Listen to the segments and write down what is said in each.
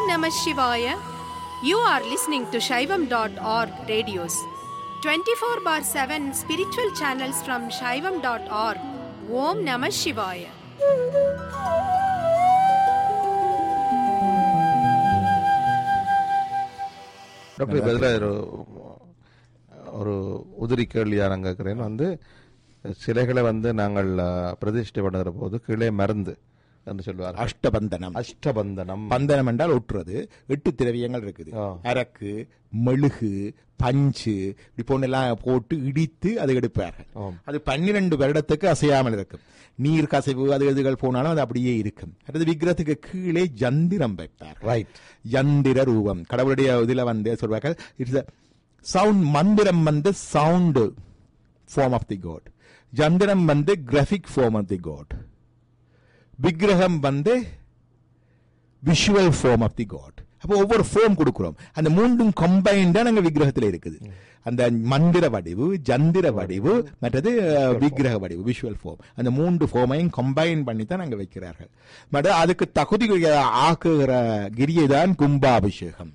Namah Shivaya. You are listening to Shaivam.org radios. 24 bar 7 spiritual channels from Shaivam.org. Om Namah Shivaya. Doctor இப்போ இதில் ஒரு ஒரு உதிரி கேள்வியாக நான் கேட்குறேன் வந்து சிலைகளை வந்து நாங்கள் அஹ், பிரதிஷ்டை பண்ணுகிற போது கீழே மருந்து என்று சொல்லுவார் அஷ்டபந்தனம் அஷ்டபந்தனம் பந்தனம் என்றால் ஒட்டுறது எட்டு திரவியங்கள் இருக்குது ஆ. அரக்கு மெழுகு பஞ்சு இப்படி போன்னெல்லாம் போட்டு இடித்து அதை எடுப்பார்கள் ஆம். அது பன்னிரண்டு வருடத்துக்கு அசையாமல் இருக்கும் நீர் கசைவு அது இதுகள் போனாலும் அது அப்படியே இருக்கும் அடுத்து விக்கிரத்துக்கு கீழே ஜந்திரம் வைப்பார் ரைட் யந்திர ரூபம் கடவுளுடைய இதுல வந்து சொல்வார்கள் இட்ஸ் சவுண்ட் மந்திரம் வந்து sound form of the god ஜந்திரம் வந்து graphic form of the god விக்கிரகம் வந்து visual form of the god அப்போ ஒவ்வொரு ஃபார்ம் கொடுக்கிறோம் அந்த மூன்றும் கம்பைண்டா நாங்க விக்கிரகத்துல இருக்குது அந்த மந்திர வடிவு ஜந்திர வடிவு மற்றது அஹ், விக்கிரக வடிவு விஷுவல் ஃபார்ம் அந்த மூன்று ஃபார்மையும் கம்பைன் பண்ணி தான் நாங்க வைக்கிறார்கள் மற்ற அதுக்கு தகுதி ஆக்குகிற கிரியை தான் கும்பாபிஷேகம்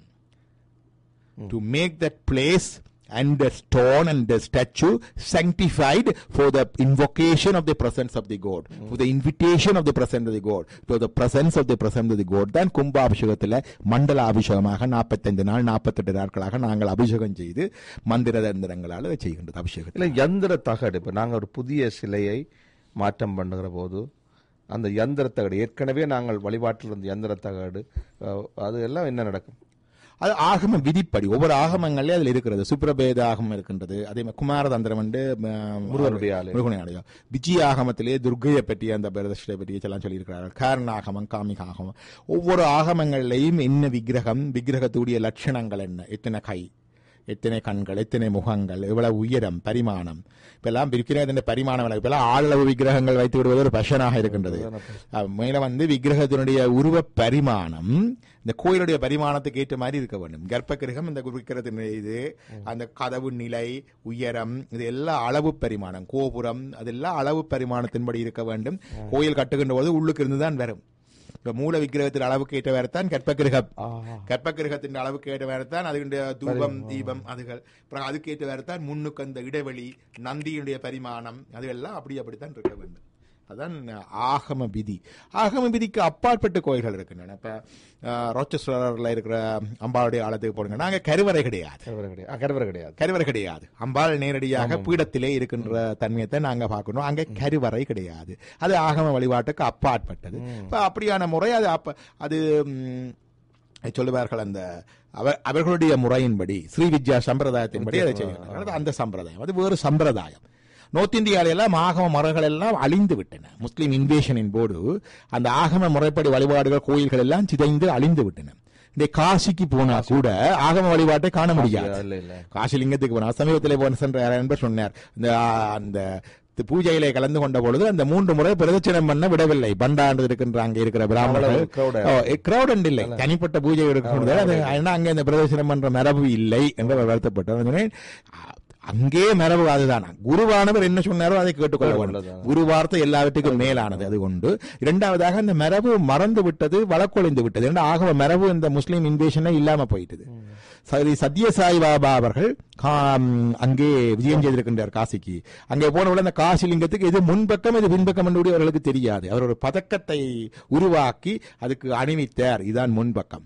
to make that place and the stone and the statue sanctified for the invocation of the presence of the god for the invitation of the presence of the god to the presence of the presence of the god தான் கும்பாபிஷேகத்தில் மண்டல அபிஷேகமாக நாற்பத்தைந்து நாள் நாற்பத்தெட்டு நாட்களாக நாங்கள் அபிஷேகம் செய்து மந்திர தந்திரங்களால் செய்கின்றது அபிஷேகம் இல்லை யந்திர தகடு இப்போ நாங்கள் ஒரு புதிய சிலையை மாற்றம் பண்ணுகிற போது அந்த யந்திர தகடு ஏற்கனவே நாங்கள் வழிபாட்டில் இருந்த யந்திர தகடு அஹ், அது எல்லாம் என்ன நடக்கும் அது ஆகம விதிப்படி ஒவ்வொரு ஆகமங்கள்லயும் அதுல இருக்கிறது சுப்ரபேத ஆகமம் இருக்கின்றது அதே மாதிரி குமாரதந்திரம் வந்து ஆம், முருகனுடைய ஆலயம். முருகனுடைய ஆலயம் விஜய ஆகமத்திலே துர்கையை பற்றி அந்த பிரதஷ்டை பற்றி எல்லாம் சொல்லியிருக்கிறார்கள் காரண ஆகமம் காமிக ஆகமம் ஒவ்வொரு ஆகமங்கள்லையும் என்ன விக்கிரகம் விக்கிரகத்துடைய லட்சணங்கள் என்ன எத்தனை கை எத்தனை கண்கள் எத்தனை முகங்கள் எவ்வளவு உயரம் பரிமாணம் இப்பெல்லாம் விக்கிரகத்தின் பரிமாணம் விளக்கு. இப்பெல்லாம் ஆளளவு விக்கிரகங்கள் வைத்து விடுவது ஒரு பஷனாக இருக்கின்றது அஹ் மேல வந்து விக்கிரகத்தினுடைய உருவ பரிமாணம் இந்த கோயிலுடைய பரிமாணத்துக்கு ஏற்ற மாதிரி இருக்க வேண்டும் கர்ப்பகிரகம் இந்த விக்கிரகத்தினுடைய இது அந்த கதவு நிலை உயரம் இது எல்லாம் அளவு பரிமாணம் கோபுரம் அதெல்லாம் அளவு பரிமாணத்தின்படி இருக்க வேண்டும் கோயில் கட்டுகின்ற போது உள்ளுக்கு இருந்து தான் வரும் இப்ப மூல விக்கிரகத்தின் அளவுக்கு ஏற்ற வேறத்தான் கற்பகிரகம் கற்பகிரகத்தின் அளவுக்கு ஏற்ற வேறத்தான் அதுடைய தூபம் தீபம் அதுகள் அப்புறம் அதுக்கு ஏற்ற வேறத்தான் முன்னுக்கு அந்த இடைவெளி நந்தியினுடைய பரிமாணம் அதுவெல்லாம் அப்படி அப்படித்தான் இருக்க வேண்டும் அதான் ஆகம விதி ஆகம விதிக்கு அப்பாற்பட்ட கோயில்கள் இருக்கின்றன இப்ப அஹ், ரோச்சஸ்வரர்ல இருக்கிற அம்பாளுடைய ஆலயத்துக்கு போடுங்க நாங்க கருவறை கிடையாது கருவறை கிடையாது அஹ், கருவறை கிடையாது கருவறை கிடையாது அம்பாள் நேரடியாக பீடத்திலே இருக்கின்ற தன்மையத்தை நாங்க பார்க்கணும் அங்க கருவறை கிடையாது அது ஆகம வழிபாட்டுக்கு அப்பாற்பட்டது இப்ப அப்படியான முறை அது அப்ப அது ம், சொல்லுவார்கள் அந்த அவர் அவர்களுடைய முறையின்படி ஸ்ரீ வித்யா சம்பிரதாயத்தின்படி அதை செய்யணும் அது அந்த சம்பிரதாயம் அது வேறு சம்பிரதாயம் நோர்த் இந்தியாவில எல்லாம் ஆகம முறைகள் எல்லாம் அழிந்து விட்டன முஸ்லிம் இன்வேஷனின் போது அந்த ஆகம முறைப்படி வழிபாடுகள் கோயில்கள் எல்லாம் சிதைந்து அழிந்து விட்டன இந்த காசிக்கு போனா கூட ஆகம வழிபாட்டை காண முடியாது இல்ல இல்ல காசிலிங்கத்துக்கு போன சமீபத்தில் போன சென்ற நண்பர் சொன்னார் இந்த ஆ, அந்த தி- பூஜையிலே கலந்து கொண்ட பொழுது அந்த மூன்று முறை பிரதட்சணம் பண்ண விடவில்லை பண்டாண்டு இருக்கின்ற அங்கே இருக்கிற பிராமணர்கள் அவ்வளவு crowd. கிரௌட் இல்லை தனிப்பட்ட பூஜை எடுக்கிறது அது ஏன்னா அங்கே இந்த பிரதட்சணம் பண்ற மரபு இல்லை என்று அவர் வருத்தப்பட்டார் நான் சொன்னேன், அ- அங்கே மரபு அதுதானா குருவானவர் என்ன சொன்னாரோ அதை கேட்டுக்கொள்ள வேண்டும் கேட்டுக்கொள்ளதான். குரு வார்த்தை எல்லாவற்றுக்கும் மேலானது அது கொண்டு இரண்டாவதாக அந்த மரபு மறந்து விட்டது வழக்கொழிந்து விட்டது ஏன்னா ஆகவ மரபு இந்த முஸ்லீம் இன்வேஷனே இல்லாம போயிட்டது சரி சத்யசாய் பாபா அவர்கள் கா- ம், அங்கே விஜயம் செய்திருக்கின்றார் காசிக்கு அங்கே போனவுடன் அந்த காசி லிங்கத்துக்கு இது முன்பக்கம் இது பின்பக்கம் என்று கூட அவர்களுக்கு தெரியாது அவர் ஒரு பதக்கத்தை உருவாக்கி அதுக்கு அணிவித்தார் இதான் முன்பக்கம்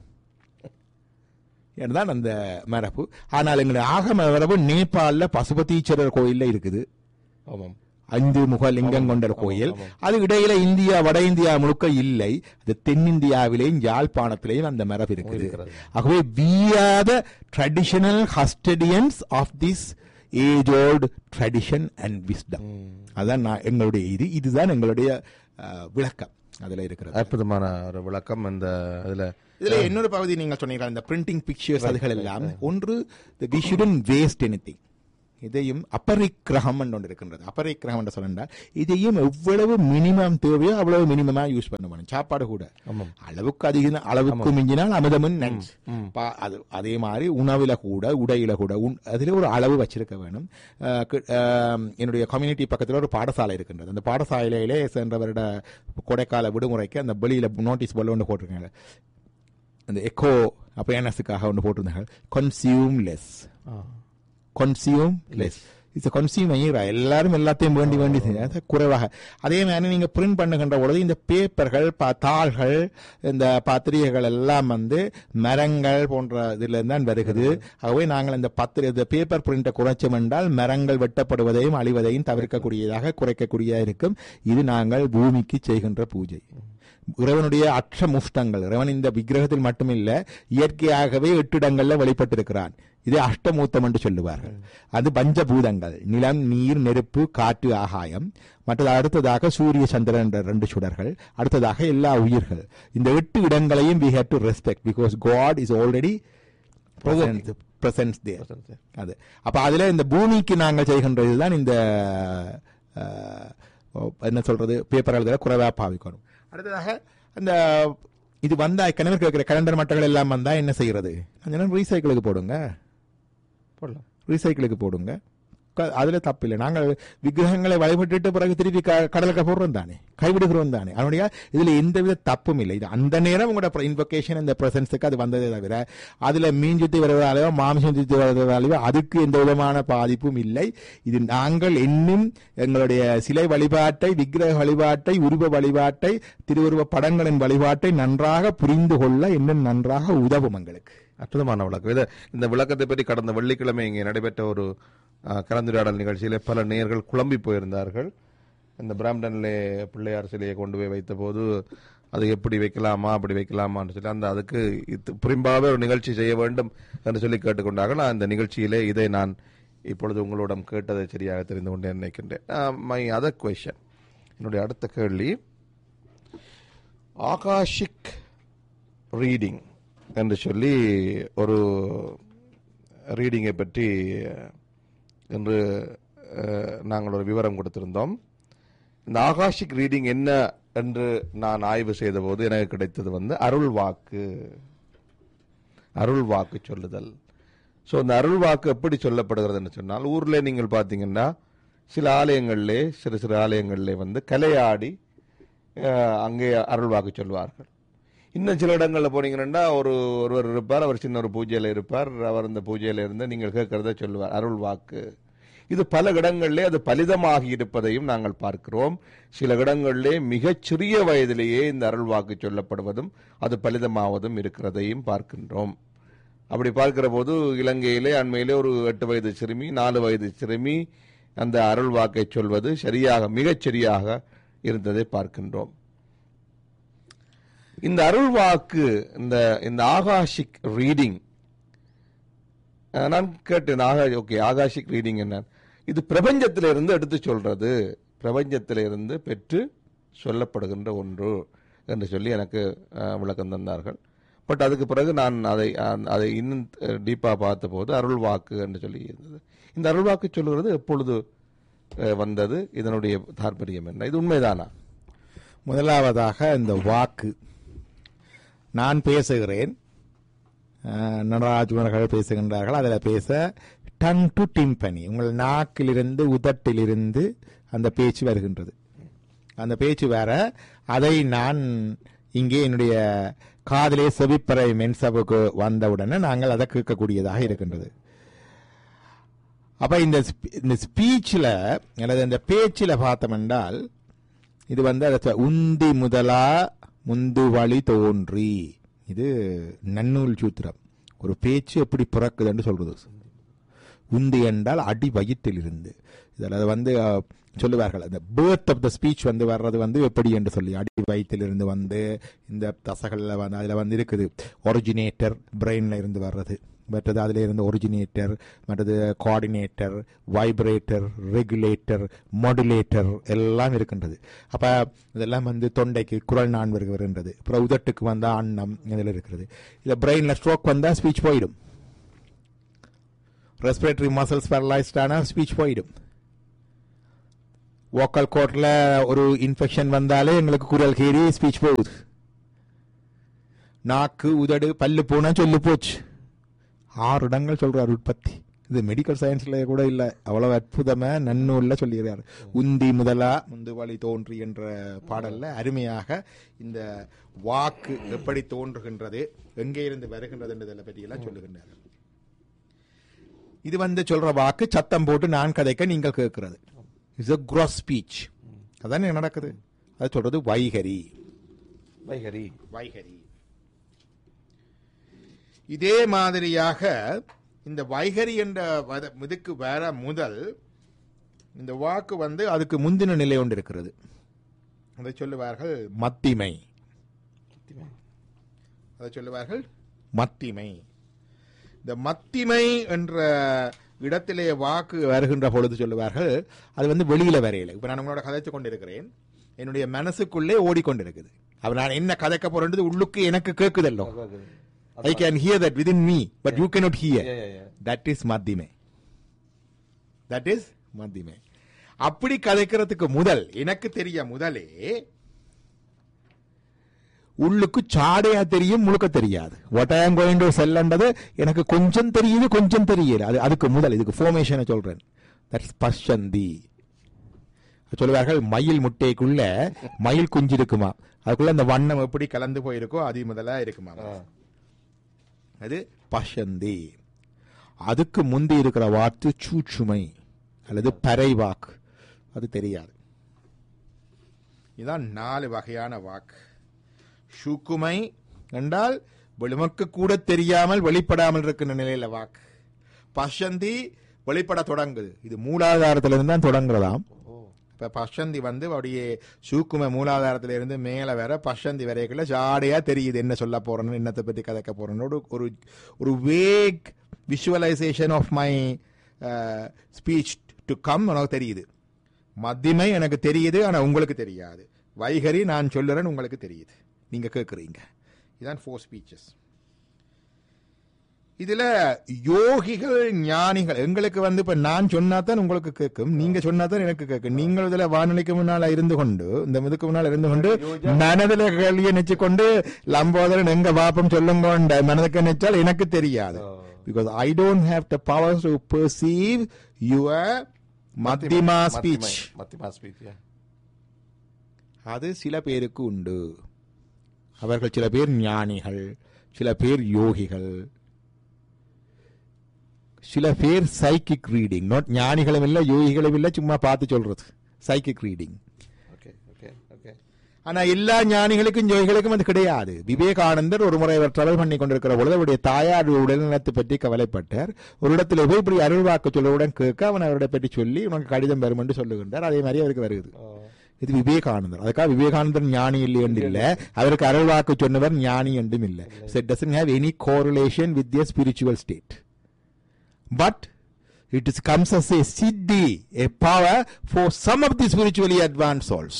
என்றுதான் அந்த மரபு ஆனால் எங்களுடைய ஆகம மரபு நேபாளில் பசுபதீஸ்வரர் கோயில்ல இருக்குது ஆமாம் ஐந்து முக லிங்கம் கொண்ட ஒரு கோயில் அது இடையில இந்தியா வட இந்தியா முழுக்க இல்லை அது தென்னிந்தியாவிலேயும் யாழ்ப்பாணத்திலேயும் அந்த மரபு இருக்குது இருக்கிறது. ஆகவே we are the traditional custodians of this age old tradition and wisdom அதான் நான் எங்களுடைய இது இதுதான் எங்களுடைய அஹ், விளக்கம் அதுல இருக்கிறது அற்புதமான ஒரு விளக்கம் இந்த இதுல இதுல இன்னொரு பகுதி நீங்கள் சொன்னீங்க இந்த பிரிண்டிங் பிக்சர்ஸ் அதுகள் எல்லாம் ஒன்று வி ஷுடன் வேஸ்ட் எனி இதையும் அபரிக்கிரகம் என்று ஒன்று இருக்கின்றது அபரிக்கிரகம் என்று சொன்னா இதையும் எவ்வளவு மினிமம் தேவையோ அவ்வளவு மினிமமா யூஸ் பண்ண வேணும் சாப்பாடு கூட அளவுக்கு அதிக அளவுக்கு மிஞ்சினால் அமிர்தமும் நஞ்சு பா- அது அதே மாதிரி உணவுல கூட உடையில கூட உண்- அதுல ஒரு அளவு வச்சிருக்க வேணும் அஹ் கு- அஹ் என்னுடைய கம்யூனிட்டி பக்கத்துல ஒரு பாடசாலை இருக்கின்றது அந்த பாடசாலையிலே சென்ற வருட கொடைக்கால விடுமுறைக்கு அந்த வெளியில நோட்டீஸ் போர்டில் ஒன்று போட்டிருக்காங்க அந்த எக்கோ அவேர்னஸுக்காக ஒன்று போட்டிருந்தாங்க consume less consume less it's consume எல்லாரும் எல்லாத்தையும் வேண்டி வேண்டி செய்ய- அது குறைவாக அதே மாதிரி நீங்க பிரிண்ட் பண்ணுகின்ற பொழுது இந்த பேப்பர்கள் ப- தாள்கள் இந்த பத்திரிகைகள் எல்லாம் வந்து மரங்கள் போன்ற இதுல இருந்து தான் வருகிறது ஆகவே நாங்கள் இந்த பத்திரி இந்த பேப்பர் பிரிண்டை குறைச்சோம் என்றால் மரங்கள் வெட்டப்படுவதையும் அழிவதையும் தவிர்க்கக்கூடியதாக குறைக்கக்கூடியதாக இருக்கும் இது நாங்கள் பூமிக்கு செய்கின்ற பூஜை இறைவனுடைய அற்ற முஷ்டங்கள் இறைவன் இந்த விக்கிரகத்தில் மட்டுமில்ல இயற்கையாகவே எட்டு இடங்கள்ல வெளிப்பட்டிருக்கிறான் இது அஷ்டமூத்தம் என்று சொல்லுவார்கள் அது பஞ்சபூதங்கள் நிலம் நீர் நெருப்பு காற்று ஆகாயம் மற்றது அடுத்ததாக சூரிய சந்திரன் என்ற ரெண்டு சுடர்கள் அடுத்ததாக எல்லா உயிர்கள் இந்த எட்டு இடங்களையும் we have to respect because God is already presence there அது அப்ப அதுல இந்த பூமிக்கு நாங்கள் செய்கின்ற இதுதான் இந்த அஹ், என்ன சொல்றது பேப்பர் எழுதுற குறைவா பாவிக்கணும் அடுத்ததாக அந்த இது வந்தா கிணறு கேட்கிற கலண்டர் மட்டங்கள் எல்லாம் வந்தா என்ன செய்யறது ரீசைக்கிளுக்கு போடுங்க போடலாம் ரீசைக்கிளுக்கு போடுங்க க- அதுல தப்பு இல்லை நாங்கள் விக்கிரகங்களை வழிபட்டுட்டு பிறகு திருப்பி க- கடலுக்கு போடுறோம் தானே கைவிடுகிறோம் தானே அதனுடைய இதுல எந்தவித தப்பும் இல்லை இது அந்த நேரம் உங்களோட இன்வொகேஷன் இந்த பிரசன்ஸுக்கு அது வந்ததே தவிர அதுல மீன் சுத்தி வருவதாலேயோ மாமிசம் சுத்தி வருவதாலேயோ அதுக்கு எந்த விதமான பாதிப்பும் இல்லை இது நாங்கள் இன்னும் எங்களுடைய சிலை வழிபாட்டை விக்கிரக வழிபாட்டை உருவ வழிபாட்டை திருவுருவ படங்களின் வழிபாட்டை நன்றாக புரிந்து கொள்ள இன்னும் நன்றாக உதவும் எங்களுக்கு அற்புதமான விளக்கம் இதை இந்த விளக்கத்தை பற்றி கடந்த வெள்ளிக்கிழமை இங்கே நடைபெற்ற ஒரு அஹ், கலந்துரையாடல் நிகழ்ச்சியிலே பல நேயர்கள் குழம்பி போயிருந்தார்கள் இந்த பிராம்டன்லே பிள்ளையார் சிலையை கொண்டு போய் வைத்தபோது அது எப்படி வைக்கலாமா அப்படி வைக்கலாமான்னு சொல்லி அந்த அதுக்கு இது புரிம்பாவே ஒரு நிகழ்ச்சி செய்ய வேண்டும் என்று சொல்லி கேட்டுக்கொண்டார்கள் நான் இந்த நிகழ்ச்சியிலே இதை நான் இப்பொழுது உங்களிடம் கேட்டதை சரியாக தெரிந்து கொண்டேன் நினைக்கின்றேன் மை அதர் கொஷன் என்னுடைய அடுத்த கேள்வி ஆகாஷிக் ரீடிங் என்று சொல்லி ஒரு ரீடிங்கை பற்றி என்று அஹ், நாங்கள் ஒரு விவரம் கொடுத்திருந்தோம் இந்த ஆகாஷிக் ரீடிங் என்ன என்று நான் ஆய்வு செய்தபோது எனக்கு கிடைத்தது வந்து அருள் வாக்கு அருள் வாக்கு சொல்லுதல் ஸோ இந்த அருள் வாக்கு எப்படி சொல்லப்படுகிறதுன்னு சொன்னால் ஊர்ல நீங்கள் பார்த்தீங்கன்னா சில ஆலயங்களிலே சிறு சிறு ஆலயங்களிலே வந்து கலையாடி அஹ், அங்கே அருள் வாக்கு சொல்வார்கள் இன்னும் சில இடங்களில் போனீங்கன்னா ஒரு ஒருவர் இருப்பார் அவர் சின்ன ஒரு பூஜையில் இருப்பார் அவர் அந்த பூஜையில இருந்து நீங்கள் கேட்கறத சொல்லுவார் அருள் வாக்கு இது பல இடங்களிலே அது பலிதமாகி இருப்பதையும் நாங்கள் பார்க்கிறோம் சில இடங்களிலே மிகச் சிறிய வயதிலேயே இந்த அருள் வாக்கு சொல்லப்படுவதும் அது பலிதமாவதும் இருக்கிறதையும் பார்க்கின்றோம் அப்படி பார்க்கிற போது இலங்கையிலே அண்மையிலே ஒரு எட்டு வயது சிறுமி நாலு வயது சிறுமி அந்த அருள் வாக்கை சொல்வது சரியாக மிகச் சரியாக இருந்ததை பார்க்கின்றோம் இந்த அருள் வாக்கு இந்த இந்த ஆகாஷிக் ரீடிங் நான் கேட்டேன் ஆகா ஓகே ஆகாஷிக் ரீடிங் என்ன இது பிரபஞ்சத்திலிருந்து எடுத்து சொல்றது பிரபஞ்சத்திலிருந்து பெற்று சொல்லப்படுகின்ற ஒன்று என்று சொல்லி எனக்கு அஹ், விளக்கம் தந்தார்கள் பட் அதுக்கு பிறகு நான் அதை அஹ், அதை இன்னும் டீப்பாக பார்த்தபோது அருள் வாக்கு என்று சொல்லி இருந்தது இந்த அருள் வாக்கு சொல்லுகிறது எப்பொழுது அஹ், வந்தது இதனுடைய தாற்பயம் என்ன இது உண்மைதானா முதலாவதாக இந்த வாக்கு நான் பேசுகிறேன் அஹ், நடராஜ் அவர்கள் பேசுகின்றார்கள் அதில் பேச டங் டு டிம்பனி உங்கள் நாக்கிலிருந்து உதட்டிலிருந்து அந்த பேச்சு வருகின்றது அந்த பேச்சு வேற அதை நான் இங்கே என்னுடைய காதிலே செவிப்பறை மென்சபுக்கு வந்தவுடனே நாங்கள் அதை கேட்கக்கூடியதாக இருக்கின்றது அப்ப இந்த ஸ்பீ- இந்த ஸ்பீச்சில் அல்லது இந்த பேச்சில் பார்த்தோம் என்றால் இது வந்து அதை சொ- உந்தி முதலா முந்து வழி தோன்றி இது நன்னூல் சூத்திரம் ஒரு பேச்சு எப்படி பிறக்குதுன்னு சொல்றது உந்தி என்றால் அடி வயிற்றிலிருந்து இதில் அதை வந்து அஹ், சொல்லுவார்கள் அந்த பேர்த் ஆஃப் த ஸ்பீச் வந்து வர்றது வந்து எப்படி என்று சொல்லி அடி வயிற்றிலிருந்து வந்து இந்த தசைகளில் வந்து அதில் வந்து இருக்குது ஒரிஜினேட்டர் பிரெயினில் இருந்து வர்றது மற்றது அதில் இருந்து ஒரிஜினேட்டர் மற்றது கோஆர்டினேட்டர் வைப்ரேட்டர் ரெகுலேட்டர் மாடுலேட்டர் எல்லாம் இருக்கின்றது அப்போ இதெல்லாம் வந்து தொண்டைக்கு குரல் நான்கு வருகின்றது அப்புறம் உதட்டுக்கு வந்தால் அன்னம் இதில் இருக்கிறது இதில் பிரெயினில் ஸ்ட்ரோக் வந்தால் ஸ்பீச் போயிடும் ரெஸ்பிரேட்டரி மசில்ஸ் பேரலைஸ்ட் ஆனால் ஸ்பீச் போயிடும் வோக்கல் கோட்டில் ஒரு இன்ஃபெக்ஷன் வந்தாலே எங்களுக்கு குரல் கேரி ஸ்பீச் போகுது நாக்கு உதடு பல்லு போனா சொல்லு போச்சு ஆறு இடங்கள் சொல்றார் உற்பத்தி இது மெடிக்கல் சயின்ஸ்ல கூட இல்ல அவ்வளவு அற்புதமா நன்னூல்ல சொல்லுகிறார் உந்தி முதலா முந்து வழி தோன்றி என்ற பாடல்ல அருமையாக இந்த வாக்கு எப்படி தோன்றுகின்றது எங்கே இருந்து வருகின்றது என்றதை பற்றி எல்லாம் சொல்லுகின்றார் இது வந்து சொல்ற வாக்கு சத்தம் போட்டு நான் கதைக்க நீங்கள் கேட்கிறது இட்ஸ் a gross ஸ்பீச் அதானே நடக்குது அது சொல்றது வைகரி வைகரி வைகரி இதே மாதிரியாக இந்த வைகரி என்ற வத- இதுக்கு வர முதல் இந்த வாக்கு வந்து அதுக்கு முந்தின நிலை ஒன்று இருக்கிறது அதை சொல்லுவார்கள் மத்திமை அதை சொல்லுவார்கள் மத்திமை இந்த மத்திமை என்ற இடத்திலே வாக்கு வருகின்ற பொழுது சொல்லுவார்கள் அது வந்து வெளியில வரையில இப்ப நான் உங்களோட கதைச்சு கொண்டிருக்கிறேன் என்னுடைய மனசுக்குள்ளே ஓடிக்கொண்டிருக்குது அப்ப நான் என்ன கதைக்க போறேன்றது உள்ளுக்கு எனக்கு கேக்குதல்லோ I can hear that with in me but you cannot hear Yeah, yeah, yeah. That is மத்திமை தட் இஸ் மத்திமை அப்படி கதைக்கிறதுக்கு முதல் எனக்கு தெரிய முதலே உள்ளுக்கு சாடையா தெரியும் முழுக்க தெரியாது what I am going to செல்லன்றது எனக்கு கொஞ்சம் தெரியுது கொஞ்சம் தெரியல அது அதுக்கு முதல் இதுக்கு ஃபோர்மேஷனை சொல்றேன் தட்ஸ் பஷந்தி சொல்லுவார்கள் மயில் முட்டைக்குள்ள மயில் குஞ்சு இருக்குமா அதுக்குள்ள அந்த வண்ணம் எப்படி கலந்து போயிருக்கோ அது முதலா இருக்குமா அது பஷந்தி அதுக்கு முந்தி இருக்கிற வார்த்தை சூச்சுமை அல்லது பறை வாக்கு அது தெரியாது இதான் நாலு வகையான வாக்கு ஷூக்குமை என்றால் நமக்கு கூட தெரியாமல் வெளிப்படாமல் இருக்கிற நிலையில வாக்கு பஷந்தி வெளிப்பட தொடங்குது இது மூலாதாரத்திலிருந்து தான் தொடங்குறதாம் இப்ப பஷந்தி வந்து அப்படியே சூக்கும மூலாதாரத்துல இருந்து மேல வர பஷந்தி வரைக்குள்ள ஜாடையா தெரியுது என்ன சொல்ல போறேன்னு என்னத்தை பத்தி கதைக்க போறேன்னு ஒரு ஒரு ஒரு vague visualisation of my speech to come எனக்கு தெரியுது மத்தியமை எனக்கு தெரியுது ஆனா உங்களுக்கு தெரியாது வைகரி நான் சொல்லுறேன் உங்களுக்கு தெரியுது நீங்க கேட்குறீங்க இதான் ஃபோர் ஸ்பீச்சஸ் இதுல யோகிகள் ஞானிகள் எங்களுக்கு வந்து இப்ப நான் சொன்னாதான் உங்களுக்கு கேட்கும் நீங்க சொன்னாதான் எனக்கு கேட்கும் நீங்கள் இதுல வானொலிக்கு முன்னால இருந்து கொண்டு இந்த இதுக்கு முன்னால இருந்து கொண்டு மனதில கேள்வியை நினைச்சு கொண்டு லம்போதரன் எங்க பாப்பம் சொல்லுங்க மனதுக்கு நினைச்சால் எனக்கு தெரியாது because I don't have the power to perceive your மத்திமா ஸ்பீச் மத்திமா ஸ்பீச் அது சில பேருக்கு உண்டு அவர்கள் சில பேர் ஞானிகள் சில பேர் யோகிகள் சில பேர் சைக்கிக் ரீடிங் நாட் ஞானிகளும் இல்ல யோகிகளும் இல்ல சும்மா பார்த்து சொல்றது psychic reading okay okay okay ஆனா எல்லா ஞானிகளுக்கும் யோகிகளுக்கும் அது கிடையாது விவேகானந்தர் ஒரு முறை அவர் டிராவல் பண்ணி கொண்டிருக்கிற பொழுது அவருடைய தாயார் உடல்நலத்தை பற்றி கவலைப்பட்டார் ஒரு இடத்துல போய் இப்படி அருள்வாக்கு சொல்லவுடன் கேட்க அவன் அவருடைய பற்றி சொல்லி உனக்கு கடிதம் வரும் என்று சொல்லுகின்றார் அதே மாதிரி அவருக்கு வருகிறது இது விவேகானந்தர் அதுக்காக விவேகானந்தர் ஞானி இல்லை என்று இல்ல அவருக்கு அருள்வாக்கு சொன்னவர் ஞானி என்றும் இல்ல so it doesn't have any correlation with their spiritual state but it is comes as a siddhi a power for some of the spiritually advanced souls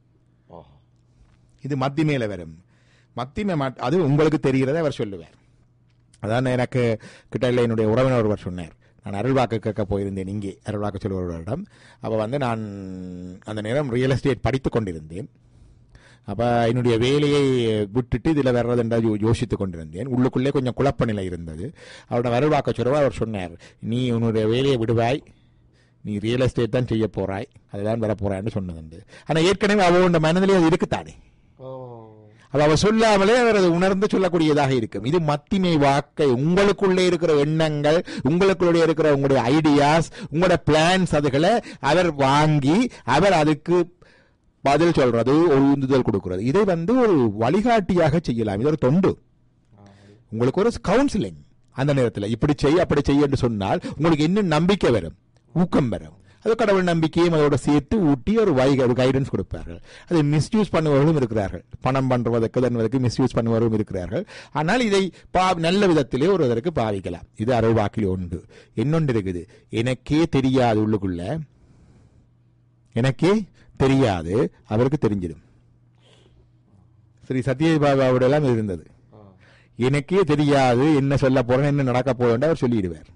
இது மத்திமேல வரும் மத்திமை மட்- அது உங்களுக்கு தெரிகிறதை அவர் சொல்லுவார் அதான் எனக்கு கிட்ட இல்லை என்னுடைய உறவினர் ஒருவர் சொன்னார் நான் அருள்வாக்கு கேட்க போயிருந்தேன் இங்கே அருள்வாக்கு சொல்லுவரிடம் அப்போ வந்து நான் அந்த நேரம் ரியல் எஸ்டேட் படித்து கொண்டிருந்தேன் அப்போ என்னுடைய வேலையை விட்டுட்டு இதில் வர்றதுன்றா யோ யோசித்து கொண்டிருந்தேன் உள்ளுக்குள்ளே கொஞ்சம் குழப்ப நிலை இருந்தது அவரோட அருள்வாக்க சொல்லுவா அவர் சொன்னார் நீ உன்னுடைய வேலையை விடுவாய் நீ ரியல் எஸ்டேட் தான் செய்ய போறாய் அதுதான் வர போறாய்ன்னு சொன்னதுண்டு ஆனால் ஏற்கனவே அவளோட மனதிலே அது இருக்குத்தானே ஓ அது அவர் சொல்லாமலே அவர் அதை உணர்ந்து சொல்லக்கூடியதாக இருக்கும் இது மத்திமை வாக்கை உங்களுக்குள்ளே இருக்கிற எண்ணங்கள் உங்களுக்குள்ளே இருக்கிற உங்களுடைய ஐடியாஸ் உங்களுடைய பிளான்ஸ் அதுகளை அவர் வாங்கி அவர் அதுக்கு பதில் சொல்றது ஒரு உந்துதல் கொடுக்கிறது இதை வந்து ஒரு வழிகாட்டியாக செய்யலாம் இது ஒரு தொண்டு உங்களுக்கு ஒரு கவுன்சிலிங் அந்த நேரத்தில் இப்படி செய் அப்படி செய் என்று சொன்னால் உங்களுக்கு இன்னும் நம்பிக்கை வரும் ஊக்கம் வரும் அது கடவுள் நம்பிக்கையும் அதோட சேர்த்து ஊட்டி ஒரு வைக ஒரு கைடன்ஸ் கொடுப்பார்கள் அதை மிஸ்யூஸ் பண்ணுபவர்களும் இருக்கிறார்கள் பணம் பண்றதற்கு தன்வதற்கு மிஸ்யூஸ் பண்ணுபவரும் இருக்கிறார்கள் ஆனால் இதை பா நல்ல விதத்திலே ஒரு இதற்கு பாவிக்கலாம் இது அருள் வாக்கில் உண்டு இன்னொன்று இருக்குது எனக்கே தெரியாது உள்ளுக்குள்ள எனக்கே தெரியாது அவருக்கு தெரிஞ்சிடும் ஸ்ரீ சத்யபாபாவோட எல்லாம் இருந்தது எனக்கே தெரியாது என்ன சொல்ல போறேன் என்ன நடக்க போறேன் அவர் சொல்லிடுவார்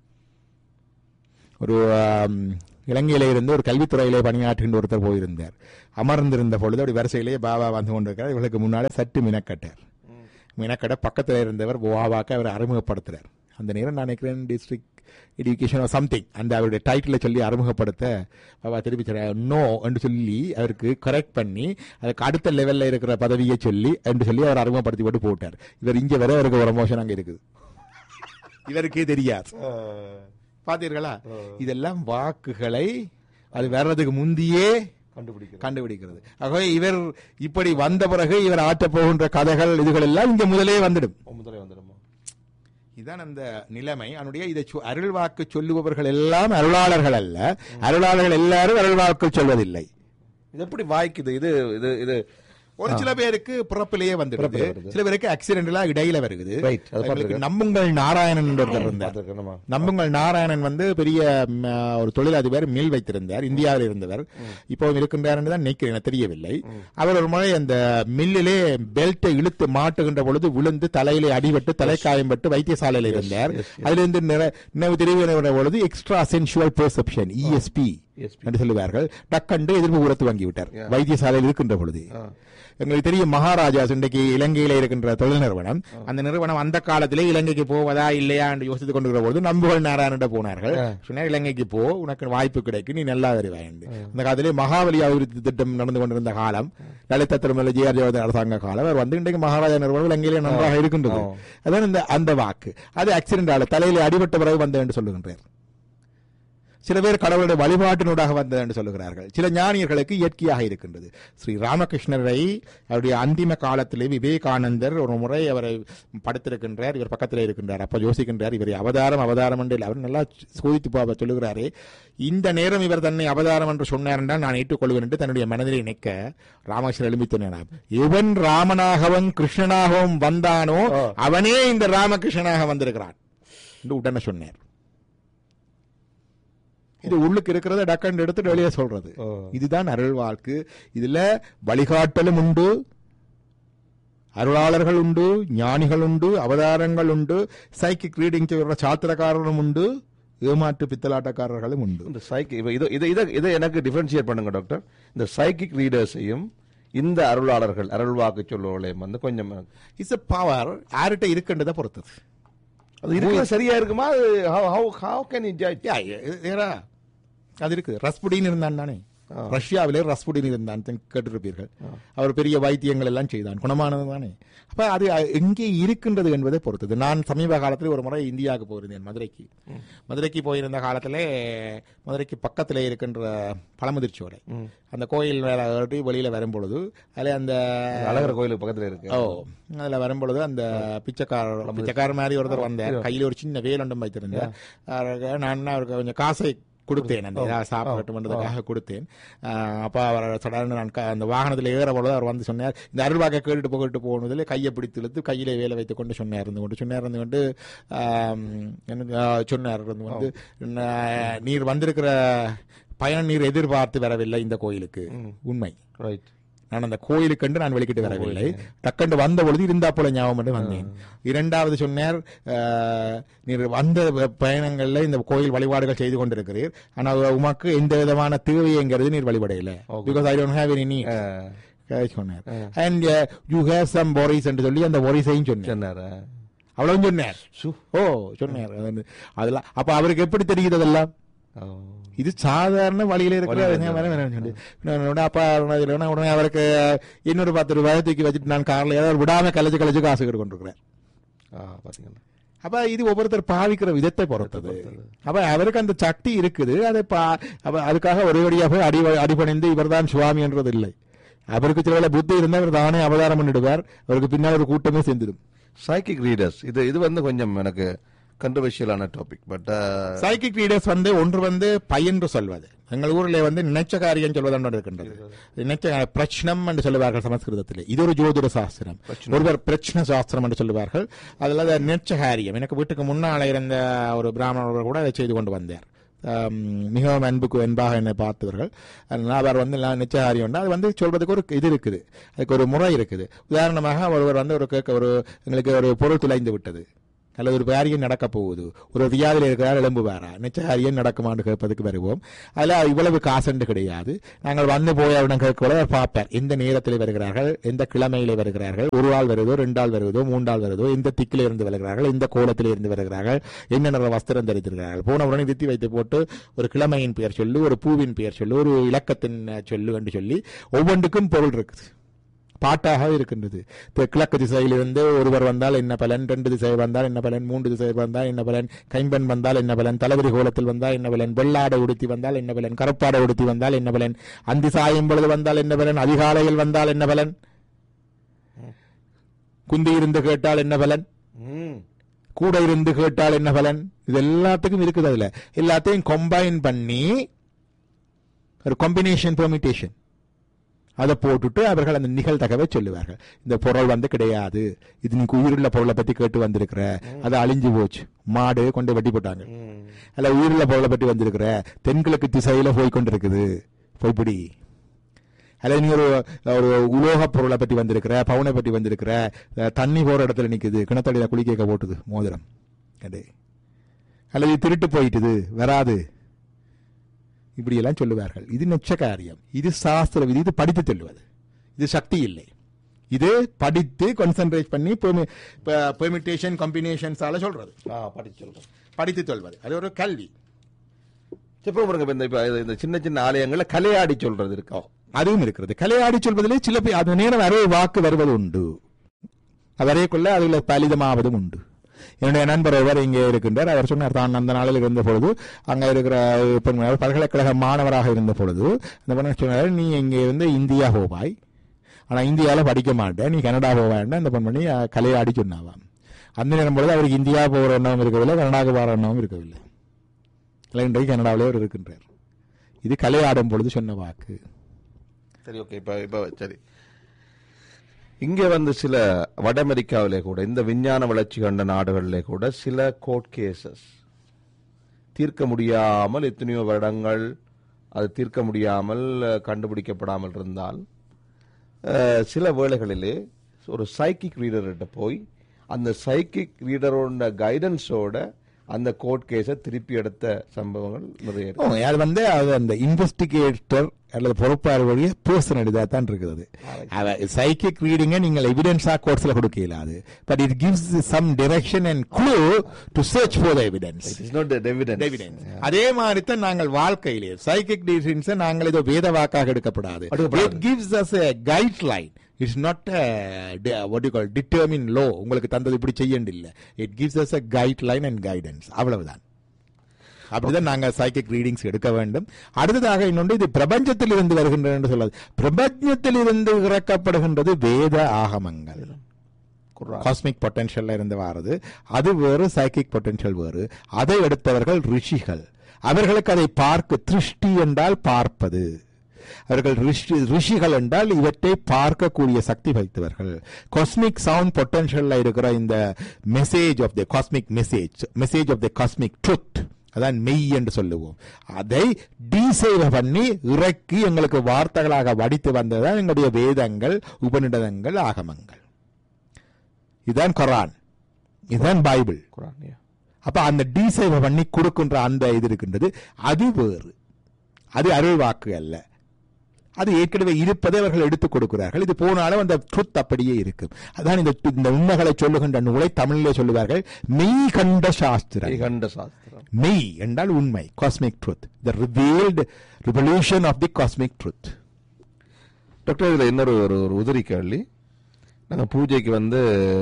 ஒரு ஆம், இலங்கையில இருந்து ஒரு கல்வித்துறையிலே பணியாற்றுகின்ற ஒருத்தர் போயிருந்தார் அமர்ந்திருந்த பொழுது அப்படி வரிசையிலேயே பாபா வந்து கொண்டிருக்கிறார் இவர்களுக்கு முன்னாலே சற்று மினக்கட்டார் மினக்கட பக்கத்தில் இருந்தவர் பாபாக்கு அவர் அறிமுகப்படுத்துறார் அந்த நேரம் நான் நினைக்கிறேன் டிஸ்ட்ரிக்ட் எடுகேஷன் ஆர் சம்திங் அந்த அவருடைய டைட்டிலை சொல்லி அறிமுகப்படுத்த பாபா திருப்பி நோ என்று சொல்லி அவருக்கு கரெக்ட் பண்ணி அதுக்கு அடுத்த லெவல்ல இருக்கிற பதவியை சொல்லி என்று சொல்லி அவர் அறிமுகப்படுத்தி போட்டு போட்டார் இவர் இங்க வர அவருக்கு ஒரு ப்ரமோஷன் அங்க இருக்குது இவருக்கே தெரியாது பாத்தீர்களா இதெல்லாம் வாக்குகளை அது வர்றதுக்கு முந்தியே கண்டுபிடிக்கிறது கண்டுபிடிக்கிறது ஆகவே இவர் இப்படி வந்த பிறகு இவர் ஆற்றப் போகின்ற கதைகள் இதுகள் எல்லாம் இங்க முதலே வந்துடும் முதலே வந்துடுமா இதுதான் அந்த நிலைமை அவனுடைய இதை சொ- அருள் வாக்கு சொல்லுபவர்கள் எல்லாம் அருளாளர்கள் அல்ல அருளாளர்கள் எல்லாரும் அருள் வாக்கு சொல்வதில்லை இது எப்படி வாய்க்குது இது இது இது ஒரு சில பேருக்கு பிறப்பிலேயே வந்துடுது பிறப்பிலே வருது. சில பேருக்கு ஆக்சிடென்ட்லாம் இடையில வருகுது Right, அது எங்களுக்கு பார்த்திருக்கேன். நம்புங்கள் நாராயணன் என்று ஒருத்தர் இருந்தார் பார்த்திருக்கேன், ஆமா. நம்புங்கள் நாராயணன் வந்து பெரிய ம், ஒரு தொழிலதிபர் மில் வைத்திருந்தார் இந்தியாவில் இருந்தவர் இப்போவும் இருக்கின்றார் என்று தான் நினைக்கிறேன் எனக்கு தெரியவில்லை அவர் ஒரு முறை அந்த மில்லிலே பெல்ட்டை இழுத்து மாட்டுகின்ற பொழுது விழுந்து தலையிலே அடிபட்டு தலைக்காயம்பட்டு வைத்தியசாலையில் இருந்தார் அதிலிருந்து நிற- நினைவு தெரிவிக்கிற பொழுது extra sensual perception ESP ESP. என்று சொல்லுவார்கள் டக்கண்டு எதிர்ப்பு உரத்து வாங்கி விட்டார் வைத்தியசாலையில் இருக்கின்ற பொழுது எங்களுக்கு தெரியும் மகாராஜாஸ் இன்றைக்கு இலங்கையில இருக்கின்ற தொழில் நிறுவனம் அந்த நிறுவனம் அந்த காலத்திலே இலங்கைக்கு போவதா இல்லையா என்று யோசித்துக் கொண்டிருக்கிற பொழுது நம்புகள் நாராயணன் போனார்கள் சொன்னார் இலங்கைக்கு போ உனக்கு வாய்ப்பு கிடைக்கும் நீ நல்லா வருவாய் என்று அந்த காலத்திலே மகாபலி அபிவிருத்தி திட்டம் நடந்து கொண்டிருந்த காலம் லலிதா திருமலை ஜே ஆர் ஜெயவர்தன் அரசாங்க காலம் அவர் வந்து இன்றைக்கு மகாராஜா நிறுவனம் இலங்கையிலே நன்றாக இருக்கின்றது அதான் இந்த அந்த வாக்கு அது ஆக்சிடென்ட் ஆல தலையிலே அடிபட்ட பிறகு வந்தது என்று சொல்லுகின்றார் சில பேர் கடவுளுடைய வழிபாட்டினூடாக வந்தது என்று சொல்லுகிறார்கள் சில ஞானியர்களுக்கு இயற்கையாக இருக்கின்றது ஸ்ரீ ராமகிருஷ்ணரை அவருடைய அந்திம காலத்திலே விவேகானந்தர் ஒரு முறை அவரை படுத்திருக்கின்றார் இவர் பக்கத்திலே இருக்கின்றார் அப்ப யோசிக்கின்றார் இவர் அவதாரம் அவதாரம் என்று இல்லை. அவர் நல்லா சோதித்து பார்ப்ப சொல்லுகிறாரே இந்த நேரம் இவர் தன்னை அவதாரம் என்று சொன்னார் என்றால் நான் ஏற்றுக்கொள்வேன் என்று தன்னுடைய மனதிலே நினைக்க ராமகிருஷ்ணர் எழுப்பி சொன்னார் எவன் ராமனாகவும் கிருஷ்ணனாகவும் வந்தானோ அவனே இந்த ராமகிருஷ்ணனாக வந்திருக்கிறான் என்று உடனே சொன்னார் இது உள்ளுக்கு இருக்கிறத டக்கண்டு எடுத்து வெளியே சொல்றது ஓ. இதுதான் அருள் வாழ்க்கு இதுல வழிகாட்டலும் உண்டு அருளாளர்கள் உண்டு ஞானிகள் உண்டு அவதாரங்கள் உண்டு சைக்கிக் ரீடிங் செய்கிற சாத்திரக்காரரும் உண்டு ஏமாற்று பித்தலாட்டக்காரர்களும் உண்டு இந்த சைக்கிக் இது இது இதை இதை எனக்கு டிஃபரன்ஷியேட் பண்ணுங்க டாக்டர் இந்த சைக்கிக் ரீடர்ஸையும் இந்த அருளாளர்கள் அருள் வாக்கு சொல்லுவர்களையும் வந்து கொஞ்சம் இட்ஸ் a பவர் யார்கிட்ட இருக்கின்றதை பொறுத்தது அது இருக்கிற சரியா இருக்குமா how how how can you judge ya, ஏ- ஏறா. அது இருக்கு ரஸ்புடின் இருந்தான் தானே ரஷ்யாவிலே ரஸ்புடின் இருந்தான் தென் கேட்டிருப்பீர்கள் அவர் பெரிய வைத்தியங்கள் எல்லாம் செய்தான் குணமானது தானே அப்ப அது அ- எங்கே இருக்கின்றது என்பதை பொறுத்தது நான் சமீப காலத்தில் ஒரு முறை இந்தியாவுக்கு போயிருந்தேன் மதுரைக்கு மதுரைக்கு போயிருந்த காலத்திலே மதுரைக்கு பக்கத்திலே இருக்கின்ற பழமுதிர்ச்சோலை அந்த கோயில் வேலை ஏறி வெளியில வரும்பொழுது அதில் அந்த அழகர் கோயிலுக்கு பக்கத்துல இருக்கு ஓ அதுல வரும்பொழுது அந்த பிச்சைக்காரர் பிச்சைக்காரர் மாதிரி ஒருத்தர் வந்தார் கையில ஒரு சின்ன வேலண்டம் வைத்திருந்தார் அவருக்கு நான் அவருக்கு கொஞ்சம் காசை கொடுத்தேன் அந்த ஏதாவது சாப்பிடட்டும்ன்றதுக்காக கொடுத்தேன் ஆஹ் அப்ப அவர் சடன்னு நான் க- அந்த வாகனத்தில் ஏற பொழுது அவர் வந்து சொன்னார் இந்த அருள்வாக்கை கேட்டுட்டு போகிட்டு போனதில் கையை பிடித்து இழுத்து கையில வேலை வைத்துக் கொண்டு சொன்னார் இருந்து கொண்டு சொன்னார் இருந்து கொண்டு ஆம், எனக்கு ஆஹ், சொன்னார் இருந்து வந்து "நா- நீர் வந்திருக்கிற பயண நீர் எதிர்பார்த்து வரவில்லை இந்த கோயிலுக்கு உண்மை ரைட் நான் அந்த கோயிலுக்கண்டு நான் வெளிக்கிட்டு வரவில்லை டக்கண்டு வந்த பொழுது இருந்தா போல ஞாபகம் என்று வந்தேன் இரண்டாவது சொன்னார் ஆஹ், நீர் வந்த பயணங்கள்ல இந்த கோயில் வழிபாடுகள் செய்து கொண்டிருக்கிறீர் ஆனால் உமக்கு எந்த விதமான தேவைங்கிறது நீர் வழிபடையில because I don't have any need சொன்னார் and you have some worries என்று சொல்லி அந்த worriesஐயும் சொன்னார் சொன்னாரா அவ்வளவு சொன்னார் ஓ சொன்னார் அது வந்து அதெல்லாம் அப்ப அவருக்கு எப்படி தெரியுது அதெல்லாம் ஓ. இது சாதாரண வழியில இருக்கிற வேற வேற சொல்லி. நான் உடனே அப்பா உடனே உடனே அவருக்கு இன்னொரு பத்து ரூபாய் தூக்கி வச்சுட்டு நான் கார்ல ஏதாவது விடாம கலைச்சு கலைச்சு காசு கொண்டிருக்கிறேன் ஆ பாத்தீங்களா அப்ப இது ஒவ்வொருத்தர் பாவிக்கிற விதத்தை பொறுத்தது அப்ப அவருக்கு அந்த சக்தி இருக்குது அதை பா- அப்ப அதுக்காக ஒரேபடியாக போய் அடி அடிபணிந்து இவர்தான் சுவாமி என்றது இல்லை அவருக்கு சில வேளை புத்தி இருந்தா அவர் தானே அவதாரம் பண்ணிடுவார் அவருக்கு பின்னால் ஒரு கூட்டமே சேர்ந்துடும் சைக்கிக் ரீடர்ஸ் இது இது வந்து கொஞ்சம் எனக்கு கண்ட்ரவர்ஷியலான டாபிக் பட் சைக்கிக் ரீடர்ஸ் வந்து ஒன்று வந்து பையன்று சொல்வது எங்கள் ஊரில் வந்து நினைச்ச காரியம் சொல்வது ஒன்று இருக்கின்றது நினைச்ச பிரச்சனம் என்று சொல்லுவார்கள் சமஸ்கிருதத்தில் இது ஒரு ஜோதிட சாஸ்திரம் ஒருவர் பிரச்சன சாஸ்திரம் என்று சொல்லுவார்கள் அதில் அது நினைச்ச காரியம் எனக்கு வீட்டுக்கு முன்னால் இருந்த ஒரு பிராமணர் கூட அதை செய்து கொண்டு வந்தார் ஆம், மிகவும் அன்புக்கு அன்பாக என்னை பார்த்தவர்கள் அதனால அவர் வந்து எல்லாம் நிச்சயம் அது வந்து சொல்றதுக்கு ஒரு இது இருக்குது அதுக்கு ஒரு முறை இருக்குது உதாரணமாக ஒருவர் வந்து ஒரு கேட்க ஒரு எங்களுக்கு ஒரு பொருள் துளைந்து விட்டது அல்லது ஒரு காரியம் நடக்க போகுது ஒரு ரியாதில் இருக்கிறார் எழும்புவாரா நிச்சயம் நடக்குமான்னு கேட்பதுக்கு வருவோம் அதில் இவ்வளவு காசுண்டு கிடையாது நாங்கள் வந்து போய் அவரிடம் கேட்கக்கூட அவர் பார்ப்பார் எந்த நேரத்தில் வருகிறார்கள் எந்த கிழமையிலே வருகிறார்கள் ஒரு ஆள் வருதோ ரெண்டு ஆள் வருதோ மூன்றாள் வருதோ எந்த திக்கில இருந்து வருகிறார்கள் எந்த கோலத்தில் இருந்து வருகிறார்கள் என்ன நிற வஸ்திரம் தரித்திருக்கிறார்கள் போன உடனே வித்தி வைத்து போட்டு ஒரு கிழமையின் பெயர் சொல்லு ஒரு பூவின் பெயர் சொல்லு ஒரு இலக்கத்தின் சொல்லு என்று சொல்லி ஒவ்வொன்றுக்கும் பொருள் இருக்குது பாட்டாக இருக்கின்றது இப்போ கிழக்கு திசையிலிருந்து ஒருவர் வந்தால் என்ன பலன் ரெண்டு திசை வந்தால் என்ன பலன் மூன்று திசை வந்தால் என்ன பலன் கைம்பெண் வந்தால் என்ன பலன் தளபதி கோலத்தில் வந்தால் என்ன பலன் வெள்ளாடை உடுத்தி வந்தால் என்ன பலன் கருப்பாடை உடுத்தி வந்தால் என்ன பலன் அந்தி சாயும் பொழுது வந்தால் என்ன பலன் அதிகாலையில் வந்தால் என்ன பலன் குந்தி இருந்து கேட்டால் என்ன பலன் ம். கூட இருந்து கேட்டால் என்ன பலன் இது எல்லாத்துக்கும் இருக்குது அதுல எல்லாத்தையும் கம்பைன் பண்ணி ஒரு காம்பினேஷன் பெர்மிட்டேஷன் அதை போட்டுட்டு அவர்கள் அந்த நிகழ்தகவை சொல்லுவார்கள் இந்த பொருள் வந்து கிடையாது இது நீ உயிருள்ள பொருளை பத்தி கேட்டு வந்திருக்கிற அது அழிஞ்சு போச்சு மாடு கொண்டு வெட்டி போட்டாங்க ம். அல்ல உயிருள்ள பொருளை பற்றி வந்திருக்கிற தென்கிழக்கு திசையில போய் கொண்டிருக்குது போய்பிடி அல்லது நீ ஒரு ஒரு உலோக பொருளை பற்றி வந்திருக்கிற பவுனை பற்றி வந்திருக்கிற அஹ், தண்ணி போற இடத்துல நிக்குது கிணத்தடியில குளி கேட்க போட்டுது மோதிரம் அடே அல்லது இது திருட்டு போயிட்டுது வராது இப்படி எல்லாம் சொல்லுவார்கள் இது நெச்ச காரியம் இது சாஸ்திர விதி இது படித்து சொல்லுவது இது சக்தி இல்லை இது படித்து கான்சென்ட்ரேட் பண்ணி பெர்மிட்டேஷன் காம்பினேஷன்ஸால சொல்றது ஆ படிச்சு சொல்றேன் படித்து சொல்வது அது ஒரு கல்வி இப்போ பாருங்க இப்ப இந்த இப்ப இந்த சின்ன சின்ன ஆலயங்கள்ல கலையாடி சொல்றது இருக்கா அதுவும் இருக்கிறது கலையாடி சொல்வதிலே சில பேர் அது நேரம் வரை வாக்கு வருவது உண்டு வரையக்குள்ள அதுல பலிதமாவதும் உண்டு என்னுடைய நண்பர் ஒருவர் இங்கே இருக்கின்றார் அவர் சொன்னார் தான் அந்த நாளில் இருந்த பொழுது அங்க இருக்கிற பெண்கள் பல்கலைக்கழக மாணவராக இருந்த பொழுது அந்த பெண் சொன்னார் நீ இங்கே இருந்து இந்தியா போவாய் ஆனா இந்தியால படிக்க மாட்டேன் நீ கனடா போவான்னு அந்த பெண்மணி அஹ், கலையாடி சொன்னாவாம் அந்த நேரம் பொழுது அவருக்கு இந்தியா போகிற எண்ணமும் இருக்கவில்லை கனடாவுக்கு போகிற எண்ணமும் இருக்கவில்லை இல்லை இன்றைக்கு கனடாவிலே அவர் இருக்கின்றார் இது கலையாடும் பொழுது சொன்ன வாக்கு சரி ஓகே இப்ப இப்ப சரி இங்க வந்து சில வட அமெரிக்காவிலே கூட இந்த விஞ்ஞான வளர்ச்சி கண்ட நாடுகளிலே கூட சில கோர்ட் கேசஸ் தீர்க்க முடியாமல் எத்தனையோ வருடங்கள் அது தீர்க்க முடியாமல் அஹ், கண்டுபிடிக்கப்படாமல் இருந்தால் அஹ், சில வேளைகளிலே ஒரு சைக்கிக் ரீடர்கிட்ட போய் அந்த சைக்கிக் ரீடரோட கைடன்ஸோட அந்த கோர்ட் கேஸை திருப்பி எடுத்த சம்பவங்கள் நிறைய இருக்கு. ஓ, அது வந்து அது அந்த இன்வெஸ்டிகேட்டர் அல்லது பொறுப்பாளர்களுடைய பர்சனல் இதாக தான் இருக்குது சைக்கிக் ரீடிங்கை நீங்கள் எவிடன்ஸா கோர்ட்ஸ்ல கொடுக்க இயலாது but it gives some direction and clue to search for the evidence It is not the evidence. Evidence அதே மாதிரி தான் நாங்கள் வாழ்க்கையிலே சைக்கிக் டிசிஷன்ஸ் நாங்கள் ஏதோ வேத வாக்காக எடுக்கப்படாது எடுக்கப்படாது. It gives us a guideline it's not what you call determine லோ உங்களுக்கு தந்தது இப்படி செய்யண்டு இல்ல it gives us a guideline and guidance அவ்வளவுதான் அப்படிதான் நாங்க சைக்கிக் ரீடிங்ஸ் எடுக்க வேண்டும் அடுத்ததாக இன்னொன்று இது பிரபஞ்சத்தில் இருந்து வருகின்றது என்று சொல்லாது பிரபஞ்சத்தில் இருந்து இறக்கப்படுகின்றது வேத ஆகமங்கள் குர்ஆன். காஸ்மிக் பொட்டன்ஷியல்ல இருந்து வாரது அது வேறு சைக்கிக் பொட்டன்ஷியல் வேறு அதை எடுத்தவர்கள் ரிஷிகள் அவர்களுக்கு அதை பார்க்க திருஷ்டி என்றால் பார்ப்பது அவர்கள் ரிஷி ரிஷிகள் என்றால் இவற்றை பார்க்கக்கூடிய சக்தி வைத்தவர்கள் காஸ்மிக் சவுண்ட் பொட்டன்ஷியல்ல இருக்கிற இந்த message of the cosmic message message of the cosmic truth அதான் மெய் என்று சொல்லுவோம் அதை டீசைவ் பண்ணி இறக்கி எங்களுக்கு வார்த்தைகளாக வடித்து வந்ததுதான் எங்களுடைய வேதங்கள் உபநிடதங்கள் ஆகமங்கள் இதுதான் குரான் இதுதான் பைபிள் குர்ஆன், yeah. அப்ப அந்த டீசைவ் பண்ணி கொடுக்கின்ற அந்த இது இருக்கின்றது அது வேறு அது அருள் வாக்கு அல்ல அது ஏற்கனவே இருப்பதை அவர்கள் எடுத்துக் கொடுக்கிறார்கள் இது போனாலும் அந்த ட்ருத் அப்படியே இருக்கும் அதான் இந்த இந்த உண்மைகளை சொல்லுகின்ற நூலை தமிழிலே சொல்லுவார்கள் மெய் கண்ட சாஸ்திரம் மெய்கண்ட சாஸ்திரம் மெய் என்றால் உண்மை cosmic truth the revealed revolution of the cosmic truth doctor இதுல இன்னொரு ஒரு ஒரு உதிரி கேள்வி நாங்க பூஜைக்கு வந்து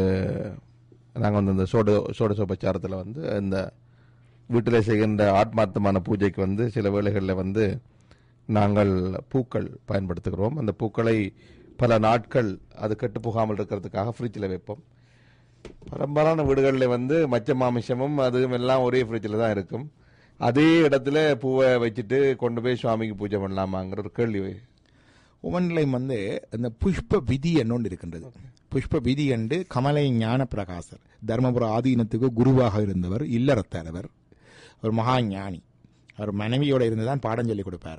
நாங்க வந்து இந்த சோட சோடசோபச்சாரத்துல வந்து இந்த வீட்டில் செய்கின்ற ஆத்மார்த்தமான பூஜைக்கு வந்து சில வேளைகளில் வந்து நாங்கள் பூக்கள் பயன்படுத்துகிறோம் அந்த பூக்களை பல நாட்கள் அது கெட்டு போகாமல் இருக்கிறதுக்காக ஃப்ரிட்ஜில் வைப்போம் பெரும்பாலான வீடுகளில் வந்து மச்ச மாமிசமும் அதுவும் எல்லாம் ஒரே ஃப்ரிட்ஜில் தான் இருக்கும் அதே இடத்துல பூவை வச்சுட்டு கொண்டு போய் சுவாமிக்கு பூஜை பண்ணலாமாங்கிற ஒரு கேள்வி ஒவ்வொன்றிலையும் வந்து அந்த புஷ்ப விதி என்னொன்று இருக்கின்றது புஷ்ப விதி என்று கமலை ஞான பிரகாசர் தர்மபுர ஆதீனத்துக்கு குருவாக இருந்தவர் இல்லறத்தலைவர் ஒரு மகா ஞானி அவர் மனைவியோட இருந்து தான் பாடம் சொல்லி கொடுப்பாராம்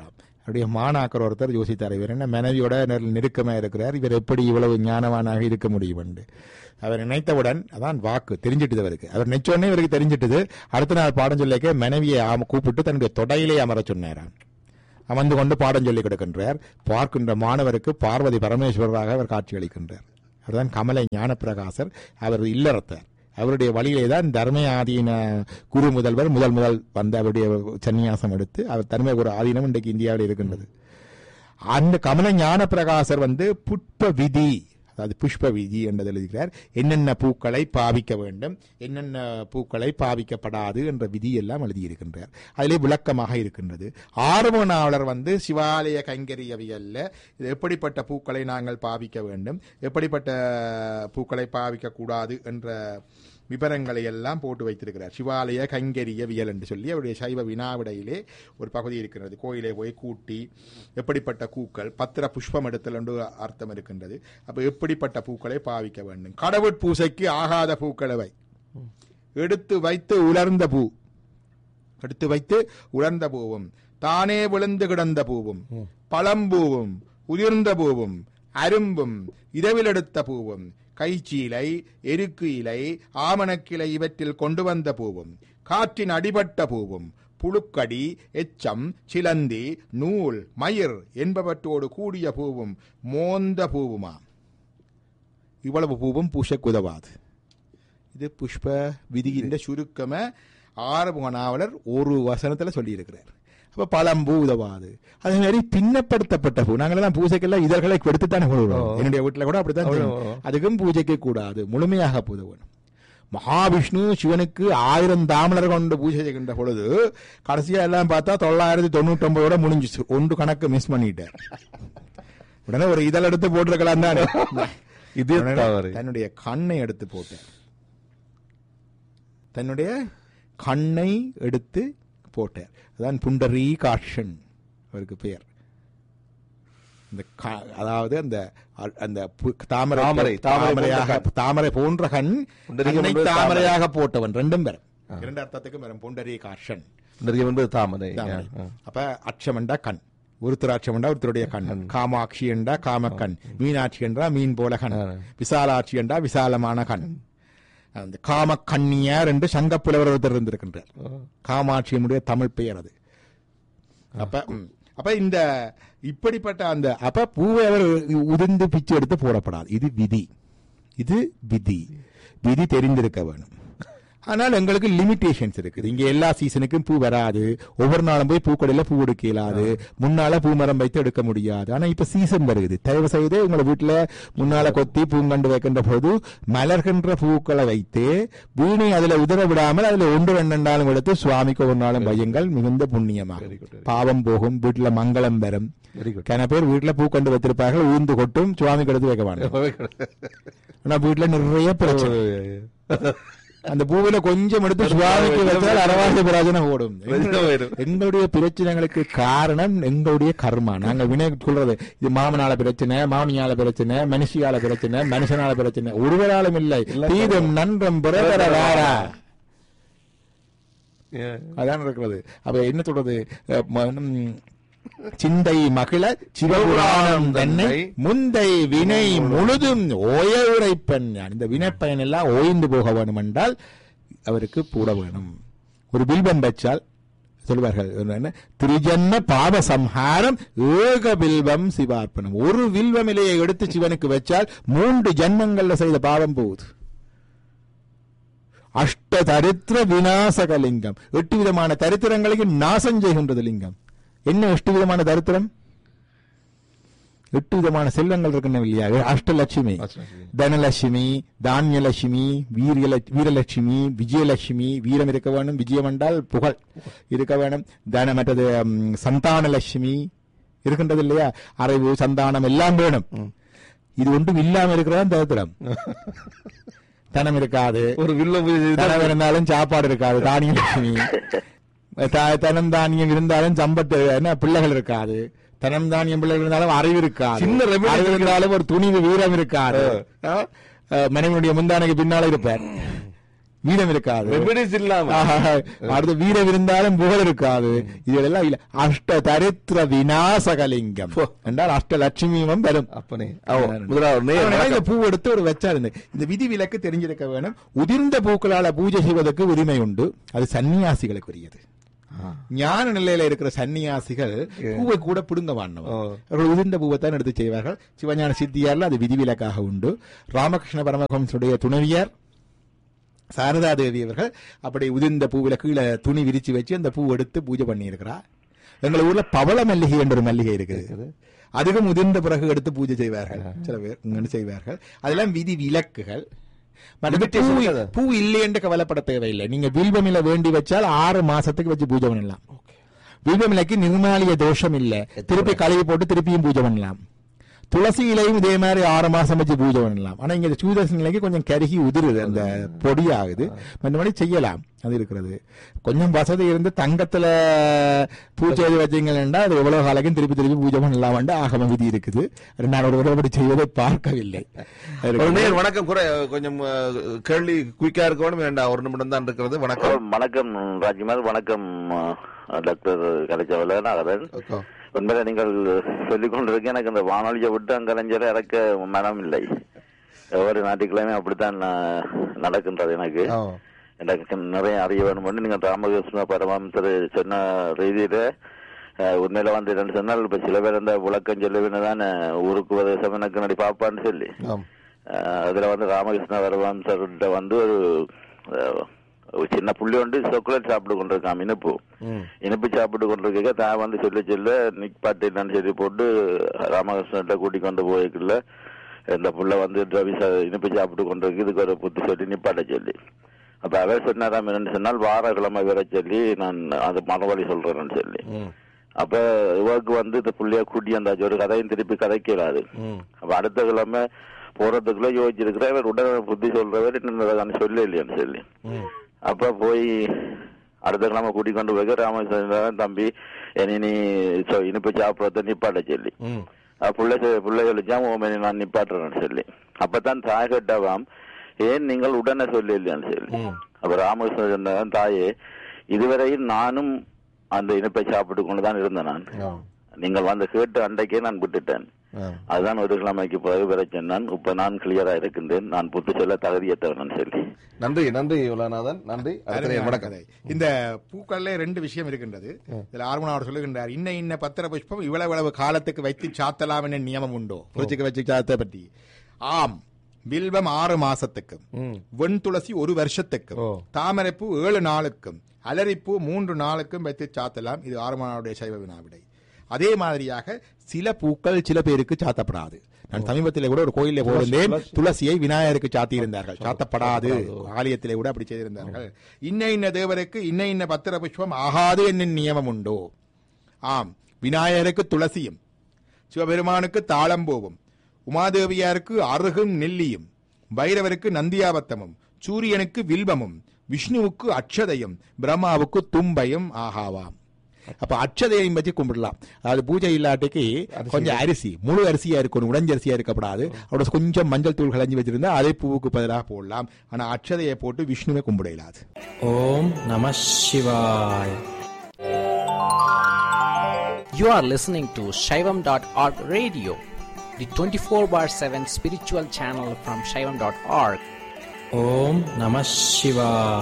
அவருடைய மாணாக்கர் ஒருத்தர் யோசித்தார் இவர் என்ன மனைவியோட நெரு- நெருக்கமா இருக்கிறார் இவர் எப்படி இவ்வளவு ஞானவானாக இருக்க முடியும் என்று அவர் நினைத்தவுடன் அதான் வாக்கு தெரிஞ்சிட்டது அவருக்கு அவர் நினைச்சோடனே இவருக்கு தெரிஞ்சிட்டது அடுத்த நாள் பாடம் சொல்லிக்க மனைவியை ஆம- கூப்பிட்டு தன்னுடைய தொடையிலே அமர சொன்னாராம் அமர்ந்து கொண்டு பாடம் சொல்லிக் கொடுக்கின்றார் பார்க்கின்ற மாணவருக்கு பார்வதி பரமேஸ்வரராக அவர் காட்சியளிக்கின்றார் அவர்தான் கமலை ஞானப்பிரகாசர் அவர் இல்லறத்தார் அவருடைய வழியிலே தான் தர்ம ஆதீன குரு முதல்வர் முதல் முதல் வந்த அவருடைய சன்னியாசம் எடுத்து அவர் தர்ம குரு ஆதீனம் இன்றைக்கு இந்தியாவில் இருக்கின்றது அந்த கமல ஞான பிரகாசர் வந்து புஷ்ப விதி அதாவது புஷ்ப விதி என்றது எழுதுகிறார் என்னென்ன பூக்களை பாவிக்க வேண்டும் என்னென்ன பூக்களை பாவிக்கப்படாது என்ற விதி எல்லாம் எழுதியிருக்கின்றார் அதிலே விளக்கமாக இருக்கின்றது ஆர்வ நாவலர் வந்து சிவாலய கைங்கரியவியல்ல இது எப்படிப்பட்ட பூக்களை நாங்கள் பாவிக்க வேண்டும் எப்படிப்பட்ட பூக்களை பாவிக்க கூடாது என்ற விவரங்களை எல்லாம் போட்டு வைத்திருக்கிறார் சிவாலய கைங்கரியவியல் என்று சொல்லி அவருடைய சைவ வினாவிடையிலே ஒரு பகுதி இருக்கிறது கோயிலே போய் கூட்டி எப்படிப்பட்ட பூக்கள் பத்திர புஷ்பம் எடுத்தல் என்று அர்த்தம் இருக்கின்றது அப்ப எப்படிப்பட்ட பூக்களை பாவிக்க வேண்டும் கடவுட் பூசைக்கு ஆகாத பூக்களை எடுத்து வைத்து உலர்ந்த பூ எடுத்து வைத்து உலர்ந்த பூவும் தானே விழுந்து கிடந்த பூவும் பழம்பூவும் உதிர்ந்த பூவும் அரும்பும் இரவில் எடுத்த பூவும் கைச்சீலை எருக்கு இலை ஆமணக்கிளை இவற்றில் கொண்டு வந்த பூவும் காற்றின் அடிபட்ட பூவும் புழுக்கடி எச்சம் சிலந்தி நூல் மயிர் என்பவற்றோடு கூடிய பூவும் மோந்த பூவுமாம் இவ்வளவு பூவும் பூசக்குதவாது இது புஷ்ப விதியின் சுருக்கம ஆறுமுக நாவலர் ஒரு வசனத்துல சொல்லியிருக்கிறார் அப்ப பழம்பூ உதவாது அதே மாதிரி பின்னப்படுத்தப்பட்ட பூ நாங்களெல்லாம் பூஜைக்கெல்லாம் இதழ்களை எடுத்துத்தானே கொள்கிறோம் என்னுடைய வீட்டுல கூட அப்படித்தான் செய்வோம். அதுக்கும் பூஜைக்கு கூடாது முழுமையாக பூதவன் மகாவிஷ்ணு சிவனுக்கு ஆயிரம் தாமலர் கொண்டு பூஜை செய்கின்ற பொழுது கடைசியா எல்லாம் பார்த்தா தொள்ளாயிரத்தி தொண்ணூத்தி ஒன்பதோட முடிஞ்சிச்சு ஒன்று கணக்கு மிஸ் பண்ணிட்டார் உடனே ஒரு இதழ் எடுத்து போட்டிருக்கலாம் தானே இது உடனே தவறு தன்னுடைய கண்ணை எடுத்து போட்டார் தன்னுடைய கண்ணை எடுத்து போட்டார் அதான் புண்டரீ காஷன் அவருக்கு பெயர் இந்த க- அதாவது அந்த அ- அந்த பு- தாமரை தாமரை, தாமரை தாமரையாக போன்ற தாமரை போன்ற கண் புண்டரீகம் கண்ணை என்பது தாமரையாக போட்டவன் ரெண்டும் பெறும் இரண்டு அர்த்தத்துக்கும் வரும் புண்டரீ காஷன் நிறைய என்பது தாமரை தாமரை. ஆ, ஆ. அப்ப அச்சமண்டா கண் ஒருத்தராட்சம் என்றா ஒருத்தருடைய கண் காமாட்சி என்றா காமக்கண் மீனாட்சி என்றா மீன் போல கண் விசாலாட்சி என்றா விசாலமான கண் அந்த காம கண்ணியார் என்று சங்கப்புலவர் ஒருத்தர் இருந்திருக்கின்றார் காமாட்சியினுடைய தமிழ் பெயர் அது அப்ப ம். அப்ப இந்த இப்படிப்பட்ட அந்த அப்ப பூவை அவர் உதிர்ந்து பிச்சு எடுத்து போடப்படாது இது விதி இது விதி விதி தெரிந்திருக்க வேணும் ஆனால் எங்களுக்கு லிமிடேஷன்ஸ் இருக்குது இங்க எல்லா சீசனுக்கும் பூ வராது ஒவ்வொரு நாளும் போய் பூக்கடையில பூ எடுக்க இயலாது முன்னால பூ மரம் வைத்து எடுக்க முடியாது ஆனா இப்ப சீசன் வருது தயவு செய்து உங்களை வீட்டுல முன்னால கொத்தி பூங்கண்டு வைக்கின்ற போது மலர்கின்ற பூக்களை வைத்து வீணை அதுல உதற விடாமல் அதுல ஒன்று ரெண்டாலும் எடுத்து சுவாமிக்கு ஒரு நாளும் வையுங்கள் மிகுந்த புண்ணியமாகும் பாவம் போகும் வீட்டுல மங்களம் வரும் வெரி குட் கன பேர் வீட்டுல பூக்கண்டு வைத்திருப்பார்கள் ஊந்து கொட்டும் சுவாமிக்கு எடுத்து வைக்க வேண்டாம் ஆனா வீட்டுல நிறைய பிரச்சனை அந்த பூவில கொஞ்சம் எடுத்து சுவாமிக்கு வச்சால் அரவாசி பிராஜனம் ஓடும் வரும். எங்களுடைய பிரச்சனைகளுக்கு காரணம் எங்களுடைய கர்மா நாங்க வினை சொல்றது இது மாமனால பிரச்சனை மாமியால பிரச்சனை மனுஷியால பிரச்சனை மனுஷனால பிரச்சனை ஒருவராலும் இல்லை தீதம் நன்றம் பிறவர வேறா அதான் இருக்கிறது அப்ப என்ன சொல்றது அஹ், ம- ம், சிந்தை மகிழ சிவபுராணம் தன்னை முந்தை வினை முழுதும் ஓய உரைப்பன் இந்த வினைப்பயன் எல்லாம் ஓய்ந்து போக வேணும் என்றால் அவருக்கு பூட வேணும் ஒரு பில்பம் வச்சால் சொல்வார்கள் என்ன திரிஜன்ம பாவ சம்ஹாரம் ஏக பில்வம் சிவார்ப்பணம் ஒரு வில்வம் இலையை எடுத்து சிவனுக்கு வச்சால் மூன்று ஜன்மங்கள்ல செய்த பாவம் போகுது அஷ்ட தரித்திர விநாசக லிங்கம் எட்டு விதமான தரித்திரங்களையும் நாசம் செய்கின்றது லிங்கம் என்ன எட்டு விதமான தரித்திரம் எட்டு விதமான செல்வங்கள் இருக்கின்றன இல்லையா அஷ்டலட்சுமி அஷ்டலட்சுமி. தனலட்சுமி தானியலட்சுமி வீரியல வீரலட்சுமி விஜயலட்சுமி வீரம் இருக்க வேணும் விஜயம் என்றால் புகழ் இருக்க வேணும் தன மற்றது ம், சந்தானலட்சுமி இருக்கின்றது இல்லையா அறிவு சந்தானம் எல்லாம் வேணும் இது ஒன்றும் இல்லாம இருக்கிறதா தரித்திரம் தனம் இருக்காது ஒரு வில்லம் தனம் இருந்தாலும் சாப்பாடு இருக்காது தானியலட்சுமி த- தனம் தானியம் இருந்தாலும் சம்பத்து என்ன பிள்ளைகள் இருக்காது தனம் தானியம் பிள்ளைகள் இருந்தாலும் அறிவு இருக்காது சின்ன remedy அறிவு இருந்தாலும் ஒரு துணிவு வீரம் இருக்காது அஹ், மனைவியுடைய முந்தானைக்கு பின்னால இருப்பார் வீரம் இருக்காது ரெமிடிஸ் இல்லாம ஆஹா, அடுத்து வீரம் இருந்தாலும் புகழ் இருக்காது இதெல்லாம் இல்ல அஷ்ட தரித்திர விநாசகலிங்கம் என்றால் அஷ்ட லட்சுமியும் வரும் அப்பனே ஓ, முதலாவது நேர் அதனால இந்த வணக்கம். பூ எடுத்து ஒரு வச்சாரு இந்த- இந்த விதி விலக்கு தெரிஞ்சிருக்க வேணும் உதிர்ந்த பூக்களால பூஜை செய்வதற்கு உரிமை உண்டு அது சன்னியாசிகளுக்குரியது ஞான நிலையில இருக்கிற சன்னியாசிகள் பூவை கூட பிடுங்க வாண்டவன் ஓ. அவர்கள் உதிர்ந்த பூவை தான் எடுத்து செய்வார்கள் சிவஞான சித்தியார்ல அது விதிவிலக்காக உண்டு ராமகிருஷ்ண பரமஹம்சனுடைய துணைவியார் சாரதா தேவி அவர்கள் அப்படி உதிர்ந்த பூவில கீழே துணி விரிச்சு வச்சு அந்த பூ எடுத்து பூஜை பண்ணி இருக்கிறார் எங்க ஊர்ல பவள மல்லிகை என்ற ஒரு மல்லிகை இருக்குது அதுவும் உதிர்ந்த பிறகு எடுத்து பூஜை செய்வார்கள் சில பேர் இங்கன்னு செய்வார்கள் அதெல்லாம் விதி விலக்குகள் மற்றது Limitation பூ- இருக்காது. பூ இல்லை என்று கவலைப்பட தேவையில்லை நீங்க வில்வமில வேண்டி வச்சால் ஆறு மாசத்துக்கு வச்சு பூஜை பண்ணலாம் வில்வமிலைக்கு நிர்மாலிய தோஷம் இல்ல திருப்பி கழுவி போட்டு திருப்பியும் பூஜை பண்ணலாம் துளசி இலையும் இதே மாதிரி ஆறு மாசம் வச்சு பூஜை பண்ணலாம் ஆனா இங்க சூதசி நிலைக்கு கொஞ்சம் கருகி உதிருது அந்த பொடி ஆகுது மற்றபடி செய்யலாம் அது இருக்கிறது கொஞ்சம் வசதி இருந்து தங்கத்துல பூஜை செய்து வச்சீங்கன்னா அது எவ்வளவு காலைக்கும் திருப்பி திருப்பி பூஜை பண்ணலாம் ஆகம விதி இருக்குது அது நான் ஒரு தடவை அப்படி செய்வதை பார்க்கவில்லை அது ஒரு இருக்கிறது. நேர் வணக்கம் குறை கொஞ்சம் அஹ், கேள்வி குயிக்கா இருக்கணும் வேண்டாம் ஒரு நிமிடம் தான் இருக்கிறது வணக்கம் வணக்கம் ராஜ்குமார் வணக்கம் அஹ், டாக்டர் கலைச்சவல நாகரன் ஓகே. உண்மையில நீங்கள் சொல்லிக் கொண்டிருக்க எனக்கு இந்த வானொலியை விட்டு அங்கலைஞ்சரை இறக்க மனம் இல்லை ஒவ்வொரு ஞாயிற்றுக்கிழமை அப்படித்தான் அஹ், நடக்கின்றது எனக்கு ஆ. எனக்கு நிறைய அறிய வேணும் நீங்க ராமகிருஷ்ண பரமஹம்சர் சொன்ன ரீதியில அஹ், உண்மையில வந்து என்னன்னு சொன்னால் இப்ப சில பேர் இந்த விளக்கம் சொல்லுவேன்னு தான் ஊருக்கு உபதேசம் எனக்கு நடி பாப்பான்னு சொல்லி ஆம். அஹ் அதுல வந்து ராமகிருஷ்ண வரவம்சர்கிட்ட வந்து ஒரு அஹ், ஒரு சின்ன புள்ளி வந்து சாக்லேட் சாப்பிட்டு கொண்டிருக்கான் இனிப்பு ம். இனிப்பு சாப்பிட்டு கொண்டிருக்க தான் வந்து சொல்லி சொல்ல நிப்பாட்டு என்னன்னு சொல்லி போட்டு ராமகிருஷ்ணன்ட்ட கூட்டி கொண்டு போய்க்குள்ள இந்த புள்ள வந்து ரவி சா- இனிப்பு சாப்பிட்டு கொண்டிருக்கு இதுக்கு ஒரு புத்தி சொல்லி நிப்பாட்ட சொல்லி அப்ப அவர் சொன்னாராம் என்னன்னு சொன்னால் வார கிழமை வர சொல்லி நான் அது மனவழி சொல்றேன்னு சொல்லி ம். அப்ப இவருக்கு வந்து இந்த புள்ளைய கூட்டி வந்தாச்சு ஒரு கதையும் திருப்பி கதைக்கலாது ம். அப்ப அடுத்த கிழமை போறதுக்குள்ள யோசிச்சிருக்கிற இவர் உடனே புத்தி சொல்றவர் இன்னும் சொல்ல இல்லையான்னு சொல்லி ம். அப்ப போய் அடுத்த கிழமை கூட்டி கொண்டு போய் ராமச்சந்திரன் தம்பி இனி நீ சொ- இனிப்பு சாப்பிடறத நிப்பாட்ட சொல்லி ம். அப்ப புள்ள சொ- புள்ள சொல்லிச்சான் ஓமனி நான் நிப்பாட்டுறேன்னு சொல்லி அப்பதான் தாய் கேட்டவாம் ஏன் நீங்கள் உடனே சொல்ல இல்லையான்னு சொல்லி ம். அப்ப ராமகிருஷ்ணன் சொன்னான், தாயே இதுவரையில் நானும் அந்த இனிப்பை சாப்பிட்டு கொண்டுதான் இருந்தேன் நான் ஆ. நீங்கள் வந்து கேட்டு அன்றைக்கே நான் விட்டுட்டேன் ஆ. அதுதான் ஒரு கிழமைக்கு பிறகு வர சொன்னான் இப்ப நான் கிளியரா இருக்கின்றேன் நான் புத்து சொல்ல தகுதியற்றவன் சொல்லி நன்றி நன்றி உலகநாதன் நன்றி அடுத்த நேர் அருமையான வணக்கம் கதை. இந்த பூக்கள்ல ரெண்டு விஷயம் இருக்கின்றது இதுல ஆர்வனாவர் சொல்லுகின்றார் இன்ன இன்ன பத்திர புஷ்பம் இவ்வளவு இவ்வளவு காலத்துக்கு வைத்து சாத்தலாம் என்ற நியமம் உண்டோ புரிச்சுக்க வச்சு சாத்த பற்றி ஆம் வில்வம் ஆறு மாசத்துக்கும் ம். வெண் துளசி ஒரு வருஷத்துக்கும் ஓ. தாமரைப்பூ ஏழு நாளுக்கும் அலரிப்பூ மூன்று நாளுக்கும் வைத்து சாத்தலாம் இது ஆறுமானுடைய சைவ வினாவிடை அதே மாதிரியாக சில பூக்கள் சில பேருக்கு சாத்தப்படாது நான் சமீபத்திலே கூட ஒரு கோயிலே போயிருந்தேன் துளசியை விநாயகருக்கு சாத்தி இருந்தார்கள் சாத்தப்படாது ஆலயத்திலே கூட அப்படி செய்திருந்தார்கள் இன்ன இன்ன தேவருக்கு இன்ன இன்ன பத்திர புஷ்பம் ஆகாது என்னும் நியமம் உண்டோ ஆம் விநாயகருக்கு துளசியும் சிவபெருமானுக்கு தாளம்பூவும் உமாதேவியாருக்கு அருகும் நெல்லியும் பைரவருக்கு நந்தியாவத்தமும் சூரியனுக்கு வில்வமும் விஷ்ணுவுக்கு அட்சதையும் பிரம்மாவுக்கு தும்பையும் ஆகாவாம் அப்ப அட்சதையும் வச்சு கும்பிடலாம் அதாவது பூஜை இல்லாட்டிக்கு கொஞ்சம் அரிசி முழு அரிசியா இருக்கணும் உடஞ்சரிசியா இருக்கக்கூடாது அவட கொஞ்சம் மஞ்சள் தூள் கலஞ்சி வச்சிருந்தா அதே பூவுக்கு பதிலாக போடலாம் ஆனா அட்சதையை போட்டு விஷ்ணுவை கும்பிட இயலாது Om Namah Shivaya. You are listening to Shaivam.org radio, the 24 bar 7 spiritual channel from Shaivam.org. Om Namah Shivaya.